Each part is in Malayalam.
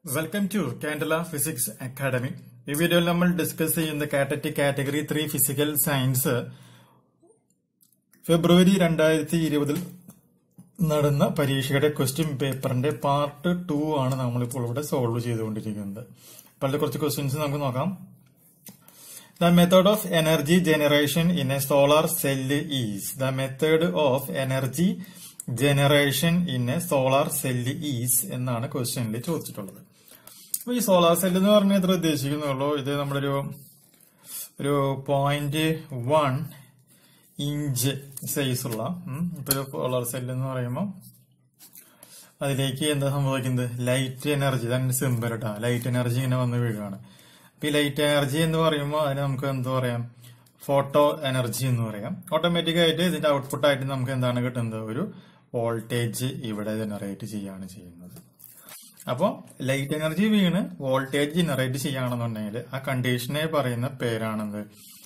welcome to Kandala physics academy ഈ വീഡിയോയിൽ നമ്മൾ ഡിസ്കസ് ചെയ്യുന്ന കാറ്ററ്റി category three physical science February രണ്ടായിരത്തി ഇരുപതിൽ നടന്ന പരീക്ഷയുടെ ക്വസ്റ്റ്യൻ പേപ്പറിന്റെ പാർട്ട് ടു ആണ് നമ്മളിപ്പോൾ ഇവിടെ സോൾവ് ചെയ്തുകൊണ്ടിരിക്കുന്നത് അപ്പോൾ അതിൽ കുറച്ച് ക്വസ്റ്റ്യൻസ് നമുക്ക് നോക്കാം The method of energy generation in a solar cell is the method of energy generation in a solar cell is എന്നാണ് ക്വസ്റ്റ്യനിൽ ചോദിച്ചിട്ടുള്ളത് അപ്പൊ ഈ സോളാർ സെൽ എന്ന് പറഞ്ഞാൽ ഇത്ര ഉദ്ദേശിക്കുന്നുള്ളൂ ഇത് നമ്മുടെ ഒരു ഒരു പോയിന്റ് വൺ ഇഞ്ച് സൈസ് ഉള്ള ഉം, ഇപ്പൊ ഒരു സോളാർ സെൽ എന്ന് പറയുമ്പോൾ അതിലേക്ക് എന്താ സംഭവിക്കുന്നത് ലൈറ്റ് എനർജി തന്നെ സിമ്പിൾ കേട്ടോ ലൈറ്റ് എനർജി ഇങ്ങനെ വന്ന് വീഴുകയാണ് അപ്പൊ ഈ ലൈറ്റ് എനർജി എന്ന് പറയുമ്പോൾ അതിന് നമുക്ക് എന്താ പറയാം ഫോട്ടോ എനർജി എന്ന് പറയാം ഓട്ടോമാറ്റിക് ആയിട്ട് ഇതിന്റെ ഔട്ട്പുട്ട് ആയിട്ട് നമുക്ക് എന്താണ് കിട്ടുന്നത് ഒരു വോൾട്ടേജ് ഇവിടെ ജനറേറ്റ് ചെയ്യാണ് ചെയ്യുന്നത് അപ്പോൾ ലൈറ്റ് എനർജി വീണ് വോൾട്ടേജ് ജനറേറ്റ് ചെയ്യുകയാണെന്നുണ്ടെങ്കിൽ ആ കണ്ടീഷനെ പറയുന്ന പേരാണെന്ത്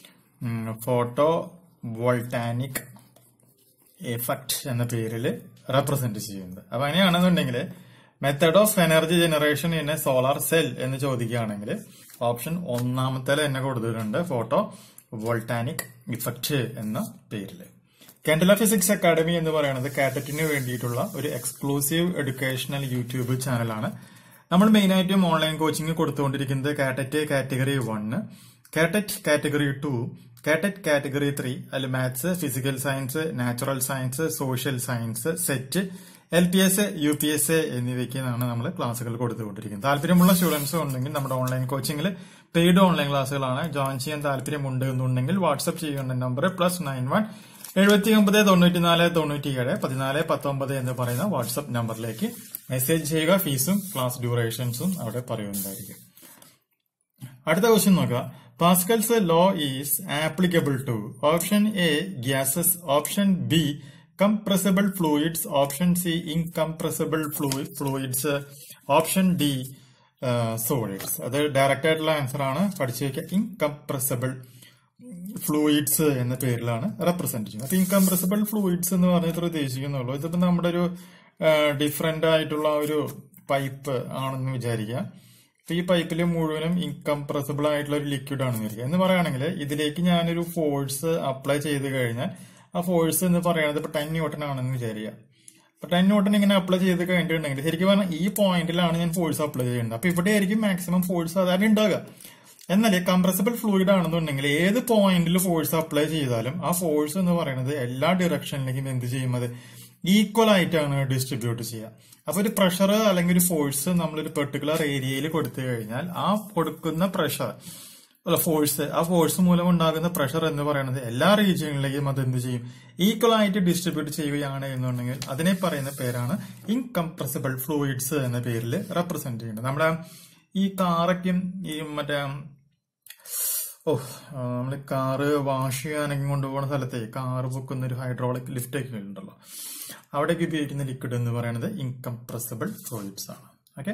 ഫോട്ടോ വോൾട്ടാനിക് എഫക്ട് എന്ന പേരിൽ റെപ്രസെന്റ് ചെയ്യുന്നത് അപ്പൊ അങ്ങനെയാണെന്നുണ്ടെങ്കിൽ method of energy generation in a solar cell എന്ന് ചോദിക്കുകയാണെങ്കിൽ ഓപ്ഷൻ ഒന്നാമത്തെ തന്നെ കൊടുത്തിട്ടുണ്ട് ഫോട്ടോ വോൾട്ടാനിക് ഇഫക്റ്റ് എന്ന പേരിൽ കാൻഡല ഫിസിക്സ് അക്കാഡമി എന്ന് പറയുന്നത് കാറ്ററ്റിന് വേണ്ടിയിട്ടുള്ള ഒരു എക്സ്ക്ലൂസീവ് എഡ്യൂക്കേഷണൽ യൂട്യൂബ് ചാനലാണ് നമ്മൾ മെയിനായിട്ടും ഓൺലൈൻ കോച്ചിങ് കൊടുത്തുകൊണ്ടിരിക്കുന്നത് കാറ്ററ്റ് കാറ്റഗറി വണ്ണ് കാറ്ററ്റ് കാറ്റഗറി ടു കാറ്ററ്റ് കാറ്റഗറി ത്രീ അതിൽ maths physical science natural science social science SET L P S U P S A എന്നിവയ്ക്കാണ് നമ്മൾ ക്ലാസ്സുകൾ കൊടുത്തുകൊണ്ടിരിക്കുന്നത് താല്പര്യമുള്ള സ്റ്റുഡൻസ് ഉണ്ടെങ്കിൽ നമ്മുടെ ഓൺലൈൻ കോച്ചിങ്ങിൽ പെയ്ഡ് ഓൺലൈൻ ക്ലാസ്സുകളാണ് ജോയിൻ ചെയ്യാൻ താല്പര്യമുണ്ട് എന്നുണ്ടെങ്കിൽ വാട്സ്ആപ്പ് ചെയ്യേണ്ട നമ്പർ പ്ലസ് നയൻ വൺ എഴുപത്തി ഒമ്പത് തൊണ്ണൂറ്റിനാല് തൊണ്ണൂറ്റിയേഴ് പതിനാല് പത്തൊമ്പത് എന്ന് പറയുന്ന വാട്സ്ആപ്പ് നമ്പറിലേക്ക് മെസ്സേജ് ചെയ്യുക ഫീസും ക്ലാസ് ഡ്യൂറേഷൻസും അവിടെ പറയുന്നതായിരിക്കും അടുത്ത ക്വസ്റ്റ്യൻ നോക്കുക Pascal's law is applicable to option A gases option B compressible fluids option C incompressible fluids option D solids അത് ഡയറക്റ്റ് ആയിട്ടുള്ള ആൻസർ ആണ് പഠിച്ചു വയ്ക്കുക ഇൻകംപ്രസിബിൾ ഫ്ലൂയിഡ്സ് എന്ന പേരിലാണ് റെപ്രസെന്റ് ചെയ്യുന്നത് അപ്പൊ ഇൻകംപ്രസിബിൾ ഫ്ലൂയിഡ്സ് എന്ന് പറഞ്ഞിട്ട് ഉദ്ദേശിക്കുന്നുള്ളൂ ഇതിപ്പോ നമ്മുടെ ഒരു ഡിഫറെന്റ് ആയിട്ടുള്ള ഒരു പൈപ്പ് ആണെന്ന് വിചാരിക്കുക അപ്പൊ ഈ പൈപ്പിൽ മുഴുവനും ഇൻകംപ്രസിബിൾ ആയിട്ടുള്ള ഒരു ലിക്വിഡ് ആണെന്ന് വിചാരിക്കുക എന്ന് പറയുകയാണെങ്കിൽ ഇതിലേക്ക് ഞാനൊരു ഫോഴ്സ് അപ്ലൈ ചെയ്ത് കഴിഞ്ഞാൽ ആ ഫോഴ്സ് എന്ന് പറയുന്നത് ഇപ്പൊ ടെൻ ന്യൂട്ടൺ ആണെന്ന് വിചാരിക്കുക അപ്പൊ ടെൻ ന്യൂട്ടൺ ഇങ്ങനെ അപ്ലൈ ചെയ്ത് കഴിഞ്ഞിട്ടുണ്ടെങ്കിൽ ശരിക്കും പറഞ്ഞാൽ ഈ പോയിന്റിലാണ് ഞാൻ ഫോഴ്സ് അപ്ലൈ ചെയ്യുന്നത് അപ്പൊ ഇവിടെ ആയിരിക്കും മാക്സിമം ഫോഴ്സ് അതാണ് ഉണ്ടാകുക എന്നാൽ കംപ്രസിബിൾ ഫ്ലൂയിഡ് ആണെന്നുണ്ടെങ്കിൽ ഏത് പോയിന്റിൽ ഫോഴ്സ് അപ്ലൈ ചെയ്താലും ആ ഫോഴ്സ് എന്ന് പറയുന്നത് എല്ലാ ഡിറക്ഷനിലേക്കും എന്ത് ചെയ്യും അത് ഈക്വൽ ആയിട്ടാണ് ഡിസ്ട്രിബ്യൂട്ട് ചെയ്യുക അപ്പൊ ഒരു പ്രഷർ അല്ലെങ്കിൽ ഒരു ഫോഴ്സ് നമ്മളൊരു പെർട്ടിക്കുലർ ഏരിയയിൽ കൊടുത്തു കഴിഞ്ഞാൽ ആ കൊടുക്കുന്ന പ്രഷർ അല്ല ഫോഴ്സ് ആ ഫോഴ്സ് മൂലം ഉണ്ടാകുന്ന പ്രഷർ എന്ന് പറയുന്നത് എല്ലാ റീജിയനിലേക്കും അത് എന്ത് ചെയ്യും ഈക്വൽ ആയിട്ട് ഡിസ്ട്രിബ്യൂട്ട് ചെയ്യുകയാണ് എന്നുണ്ടെങ്കിൽ അതിനെ പറയുന്ന പേരാണ് ഇൻകംപ്രസിബിൾ ഫ്ലൂയിഡ്സ് എന്ന പേരിൽ റെപ്രസെന്റ് ചെയ്യുന്നത് നമ്മുടെ ഈ കാറൊക്കെയും ഈ മറ്റേ ഓ നമ്മൾ കാറ് വാഷ് ചെയ്യാനൊക്കെ കൊണ്ടുപോകുന്ന സ്ഥലത്തെ കാറ് പൊക്കുന്ന ഒരു ഹൈഡ്രോളിക് ലിഫ്റ്റ് ഒക്കെ ഉണ്ടല്ലോ അവിടേക്ക് ഉപയോഗിക്കുന്ന ലിക്വിഡ് എന്ന് പറയുന്നത് ഇൻകംപ്രസിബിൾ ഫ്ലൂയിഡ്സ് ആണ് ഓക്കെ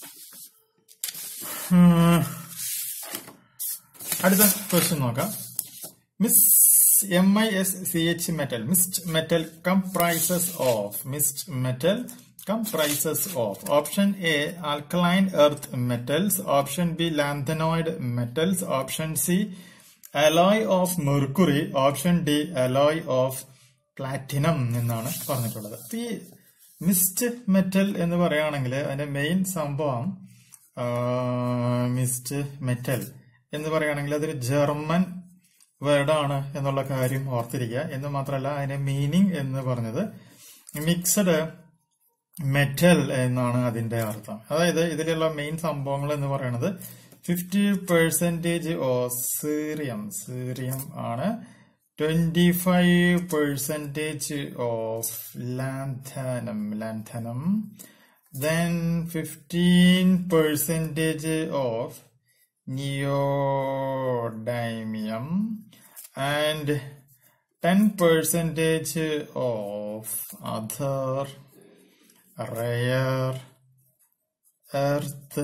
അടുത്ത ക്വസ്റ്റ്യൻ നോക്കാം misch M I S C H metal misch metal comprises of misch metal comprises of option A alkaline earth metals option B lanthanoid metals option C alloy of mercury option D alloy of platinum എന്നാണ് പറഞ്ഞിട്ടുള്ളത് അപ്പൊ ഈ മിസ്റ്റ് മെറ്റൽ എന്ന് പറയുകയാണെങ്കിൽ അതിന്റെ മെയിൻ സംഭവം മിസ്റ്റ് മെറ്റൽ എന്ന് പറയുകയാണെങ്കിൽ അതൊരു ജർമ്മൻ വേർഡാണ് എന്നുള്ള കാര്യം ഓർത്തിരിക്കുക എന്ന് മാത്രമല്ല അതിന്റെ മീനിങ് എന്ന് പറഞ്ഞത് മിക്സഡ് മെറ്റൽ എന്നാണ് അതിന്റെ അർത്ഥം അതായത് ഇതിലുള്ള മെയിൻ സംഭവങ്ങൾ എന്ന് പറയുന്നത് fifty percentage of cerium cerium ആണ് twenty five percentage of lanthanum lanthanum then fifteen percentage of neodymium and ten percentage of other rare earth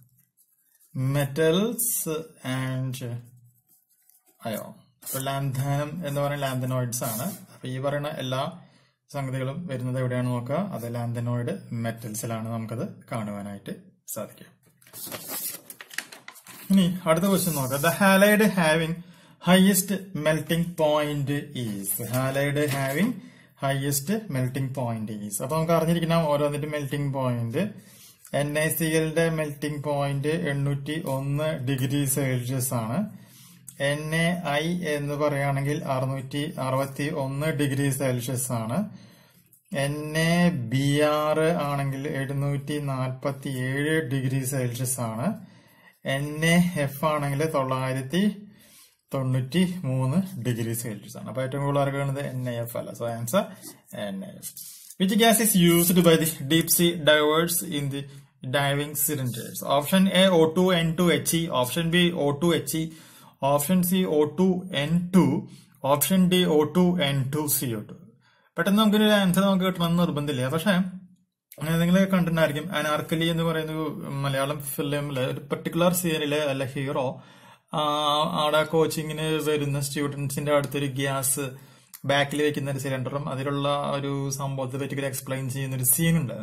metals and അയോ അപ്പൊ ലാന്ധാനം എന്ന് പറയുന്ന ലാന്തനോയിഡ്സ് ആണ് അപ്പൊ ഈ പറയുന്ന എല്ലാ സംഗതികളും വരുന്നത് എവിടെയാണ് നോക്കുക അത് ലാന്തനോയിഡ് മെറ്റൽസിലാണ് നമുക്കത് കാണുവാനായിട്ട് സാധിക്കുക ഇനി അടുത്ത ക്വസ്റ്റ്യൻ നോക്കാം the halide having highest melting point is halide having highest melting point is അപ്പൊ നമുക്ക് അറിഞ്ഞിരിക്കണം ഓരോന്നിന്റെ melting point N I C എല്ലിന്റെ മെൽറ്റിംഗ് പോയിന്റ് എണ്ണൂറ്റി ഒന്ന് ഡിഗ്രി സെൽഷ്യസ് ആണ് എൻ എ ഐ എന്ന് പറയുകയാണെങ്കിൽ അറുന്നൂറ്റി അറുപത്തി ഒന്ന് ഡിഗ്രി സെൽഷ്യസ് ആണ് എൻ എ ബി ആർ ആണെങ്കിൽ എഴുന്നൂറ്റി നാൽപ്പത്തി ഏഴ് ഡിഗ്രി സെൽഷ്യസ് ആണ് എൻ എ എഫ് ആണെങ്കിൽ തൊള്ളായിരത്തി തൊണ്ണൂറ്റി മൂന്ന് ഡിഗ്രി സെൽഷ്യസ് ആണ് അപ്പൊ ഏറ്റവും കൂടുതൽ ആർക്ക് വേണ്ടത് എൻ എ എഫ് അല്ല so answer N A F which gas is used by the deep sea divers in the diving cylinders option A O two N two H E option B O two H E option C O two N two option D O two N two C O two പെട്ടെന്ന് നമുക്കൊരു ആൻസർ നമുക്ക് കിട്ടണമെന്ന് നിർബന്ധമില്ല പക്ഷെ നിങ്ങൾ കണ്ടിട്ടുണ്ടായിരിക്കും അനാർക്കലി എന്ന് പറയുന്ന ഒരു മലയാളം ഫിലിമില് ഒരു പെർട്ടിക്കുലർ സീനിലെ അല്ല ഹീറോ അവിടെ കോച്ചിങ്ങിന് വരുന്ന സ്റ്റുഡൻസിന്റെ അടുത്തൊരു ഗ്യാസ് ബാക്കിൽ വെക്കുന്ന ഒരു സിലിണ്ടറും അതിലുള്ള ഒരു സംഭവത്തെ പറ്റി എക്സ്പ്ലെയിൻ ചെയ്യുന്ന ഒരു സീൻ ഉണ്ട്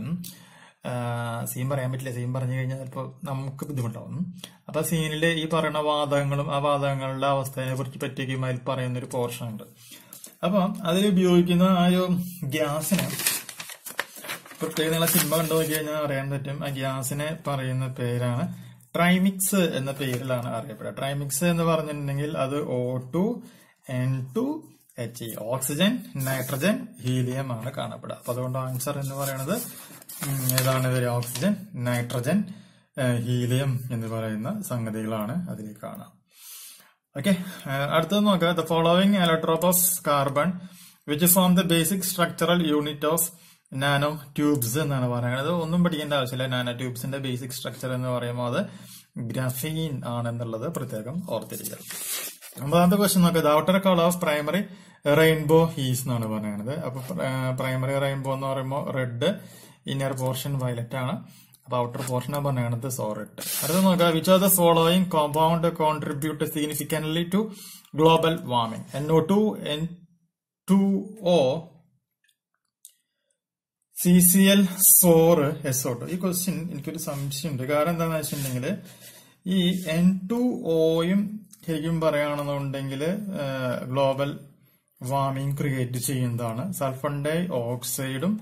സീൻ പറയാൻ പറ്റില്ല സീൻ പറഞ്ഞു കഴിഞ്ഞാൽ ചിലപ്പോൾ നമുക്ക് ബുദ്ധിമുട്ടാവും അപ്പൊ സീനിൽ ഈ പറയുന്ന വാതകങ്ങളും ആ വാതകങ്ങളുടെ അവസ്ഥയെ കുറിച്ച് പറ്റിയൊക്കെ അതിൽ പറയുന്ന ഒരു പോർഷൻ ഉണ്ട് അപ്പൊ അതിൽ ഉപയോഗിക്കുന്ന ആ ഒരു ഗ്യാസിന് പ്രത്യേകം നിങ്ങളെ സിനിമ കണ്ടു നോക്കി കഴിഞ്ഞാൽ അറിയാൻ പറ്റും ആ ഗ്യാസിനെ പറയുന്ന പേരാണ് ട്രൈമിക്സ് എന്ന പേരിലാണ് അറിയപ്പെടുക ട്രൈമിക്സ് എന്ന് പറഞ്ഞിട്ടുണ്ടെങ്കിൽ അത് O two N two H E oxygen nitrogen helium ആണ് കാണപ്പെടുക അപ്പൊ അതുകൊണ്ട് ആൻസർ എന്ന് പറയുന്നത് ഏതാണ് ഇവര് ഓക്സിജൻ നൈട്രജൻ ഹീലിയം എന്ന് പറയുന്ന സംഗതികളാണ് അതിൽ കാണാം ഓക്കെ അടുത്തത് നോക്കാം the following allotropes carbon which form the basic structural unit of nanotubes എന്നാണ് പറയുന്നത് ഒന്നും പഠിക്കേണ്ട ആവശ്യമില്ല നാനോ ട്യൂബ്സിന്റെ ബേസിക് സ്ട്രക്ചർ എന്ന് പറയുമ്പോൾ അത് ഗ്രഫീൻ ആണെന്നുള്ളത് പ്രത്യേകം ഓർത്തിരിക്കുക ഒമ്പതാമത്തെ ക്വസ്റ്റ്യൻ നോക്കുക the outer colour of primary rainbow is എന്നാണ് പറയുന്നത് അപ്പൊ പ്രൈമറി റെയിൻബോ എന്ന് പറയുമ്പോൾ റെഡ് ഇന്നർ പോർഷൻ വയലറ്റ് ആണ് അപ്പൊ ഔട്ടർ പോർഷൻ പറയുന്നത് സോറെട്ട് അടുത്ത നോക്കുക which are the following compound contribute significantly to global warming N O two N two O C C L four S O two ഈ ക്വസ്റ്റ്യൻ എനിക്കൊരു സംശയമുണ്ട് കാരണം എന്താണെന്ന് വെച്ചിട്ടുണ്ടെങ്കിൽ ഈ എൻ ടു ഒയും ശരിക്കും പറയുകയാണെന്നുണ്ടെങ്കിൽ ഗ്ലോബൽ വാർമിംഗ് ക്രിയേറ്റ് ചെയ്യുന്നതാണ് സൾഫർ ഡൈ ഓക്സൈഡും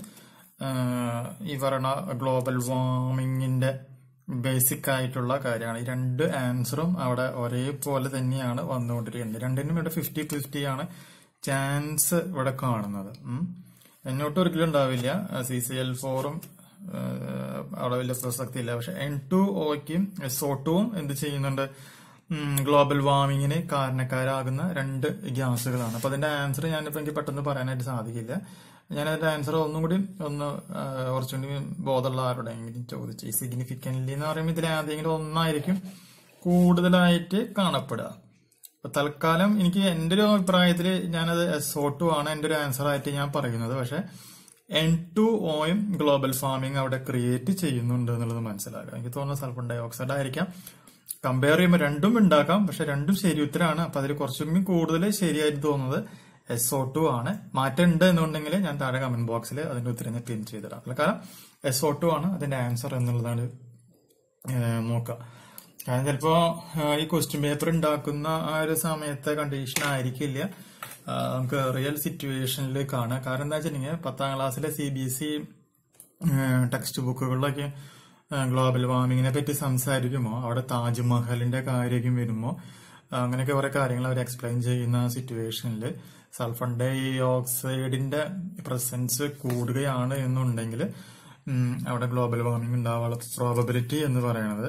ഈ പറയുന്ന ഗ്ലോബൽ വാർമിങ്ങിന്റെ ബേസിക് ആയിട്ടുള്ള കാര്യമാണ് ഈ രണ്ട് ആൻസറും അവിടെ ഒരേപോലെ തന്നെയാണ് വന്നുകൊണ്ടിരിക്കുന്നത് രണ്ടിനും ഇവിടെ ഫിഫ്റ്റി ഫിഫ്റ്റി ആണ് ചാൻസ് ഇവിടെ കാണുന്നത് എന്നോട്ട് ഒരിക്കലും ഉണ്ടാവില്ല സി സി എൽ ഫോറും അവിടെ വലിയ പ്രസക്തി ഇല്ല പക്ഷെ എൻ ടു ഒക്കും എസ് ഒ ടുവും എന്ത് ചെയ്യുന്നുണ്ട് ഗ്ലോബൽ വാർമിങ്ങിന് കാരണക്കാരാകുന്ന രണ്ട് ഗ്യാസുകളാണ് അപ്പൊ അതിന്റെ ആൻസർ ഞാനിപ്പോ എനിക്ക് പെട്ടെന്ന് പറയാനായിട്ട് സാധിക്കില്ല ഞാൻ അതിന്റെ ആൻസർ ഒന്നും കൂടി ഒന്ന് കുറച്ചും കൂടി ബോധമുള്ള ആരോടെങ്കിലും ചോദിച്ചു ഈ സിഗ്നിഫിക്കൻലി എന്ന് പറയുമ്പോൾ ഇതിൽ ഏതെങ്കിലും ഒന്നായിരിക്കും കൂടുതലായിട്ട് കാണപ്പെടുക അപ്പൊ തൽക്കാലം എനിക്ക് എന്റെ ഒരു അഭിപ്രായത്തിൽ ഞാനത് എസ് ഒ ടു ആണ് എന്റെ ഒരു ആൻസർ ആയിട്ട് ഞാൻ പറയുന്നത് പക്ഷെ എൻ ടു ഓയും ഗ്ലോബൽ ഫാമിംഗ് അവിടെ ക്രിയേറ്റ് ചെയ്യുന്നുണ്ട് എന്നുള്ളത് മനസ്സിലാക്കാം എനിക്ക് തോന്നുന്നു സൾഫർ ഡൈ ഓക്സൈഡ് ആയിരിക്കാം കമ്പയർ ചെയ്യുമ്പോൾ രണ്ടും ഉണ്ടാക്കാം പക്ഷെ രണ്ടും ശരി ഉത്തരമാണ് അപ്പൊ അതിൽ കുറച്ചും കൂടി കൂടുതൽ ശരിയായിട്ട് തോന്നുന്നത് എസ് ഒ ടു ആണ് മാറ്റം ഉണ്ട് എന്നുണ്ടെങ്കിൽ ഞാൻ താഴെ കമന്റ് ബോക്സിൽ അതിന്റെ ഉത്തരം ഞാൻ പിൻ ചെയ്തിടാം കാരണം എസ് ഒ ടു ആണ് അതിന്റെ ആൻസർ എന്നുള്ളതാണ് നോക്കുക കാരണം ചിലപ്പോ ഈ ക്വസ്റ്റ്യൻ പേപ്പർ ഉണ്ടാക്കുന്ന ആ ഒരു സമയത്തെ കണ്ടീഷൻ ആയിരിക്കില്ല നമുക്ക് റിയൽ സിറ്റുവേഷനിൽ കാണാം കാരണം എന്താ വെച്ചിട്ടുണ്ടെങ്കിൽ പത്താം ക്ലാസ്സിലെ C B S E text ബുക്കുകളിലൊക്കെ ഗ്ലോബൽ വാർമിങ്ങിനെ പറ്റി സംസാരിക്കുമ്പോൾ അവിടെ താജ്മഹലിന്റെ കാര്യമൊക്കെ വരുമ്പോൾ അങ്ങനെയൊക്കെ കുറെ കാര്യങ്ങൾ അവർ എക്സ്പ്ലെയിൻ ചെയ്യുന്ന സിറ്റുവേഷനിൽ സൾഫർ ഡൈ ഓക്സൈഡിന്റെ പ്രസൻസ് കൂടുകയാണ് എന്നുണ്ടെങ്കിൽ അവിടെ ഗ്ലോബൽ വാർമിംഗ് ഉണ്ടാവാനുള്ള പ്രോബബിലിറ്റി എന്ന് പറയുന്നത്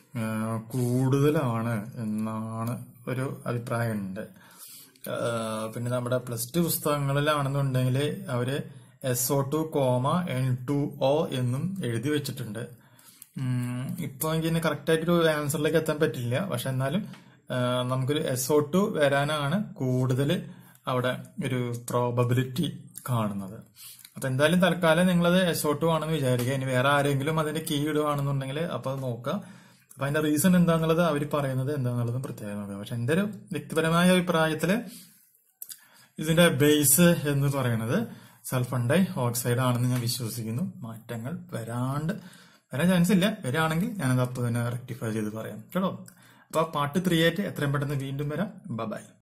കൂടുതലാണ് എന്നാണ് ഒരു അഭിപ്രായമുണ്ട് പിന്നെ നമ്മുടെ പ്ലസ് ടു പുസ്തകങ്ങളിലാണെന്നുണ്ടെങ്കിൽ അവര് S O two comma N two O എന്നും എഴുതി വെച്ചിട്ടുണ്ട് ഇപ്പൊ എനിക്ക് കറക്റ്റ് ആയിട്ടൊരു ആൻസറിലേക്ക് എത്താൻ പറ്റില്ല പക്ഷെ എന്നാലും നമുക്കൊരു എസ് ഒ ടു വരാനാണ് കൂടുതൽ അവിടെ ഒരു പ്രോബബിലിറ്റി കാണുന്നത് അപ്പൊ എന്തായാലും തൽക്കാലം നിങ്ങളത് എസ് ഒ ടു ആണെന്ന് വിചാരിക്കുക ഇനി വേറെ ആരെങ്കിലും അതിന്റെ കീ ഇടുവാണെന്നുണ്ടെങ്കിൽ അപ്പൊ അത് നോക്കുക അപ്പൊ അതിന്റെ റീസൺ എന്താന്നുള്ളത് അവർ പറയുന്നത് എന്താന്നുള്ളതും പ്രത്യേകം നോക്കുക പക്ഷെ എന്റെ ഒരു വ്യക്തിപരമായ അഭിപ്രായത്തില് ഇതിന്റെ ബേസ് എന്ന് പറയുന്നത് സൾഫർ ഡൈ ഓക്സൈഡ് ആണെന്ന് ഞാൻ വിശ്വസിക്കുന്നു മാറ്റങ്ങൾ വരാണ്ട് വരാൻ ചാൻസ് ഇല്ല വരികയാണെങ്കിൽ ഞാനത് അപ്പോൾ തന്നെ റെക്ടിഫൈ ചെയ്ത് പറയാം കേട്ടോ അപ്പൊ പാർട്ട് ത്രീ ആയിട്ട് എത്രയും പെട്ടെന്ന് വീണ്ടും വരാം ബൈ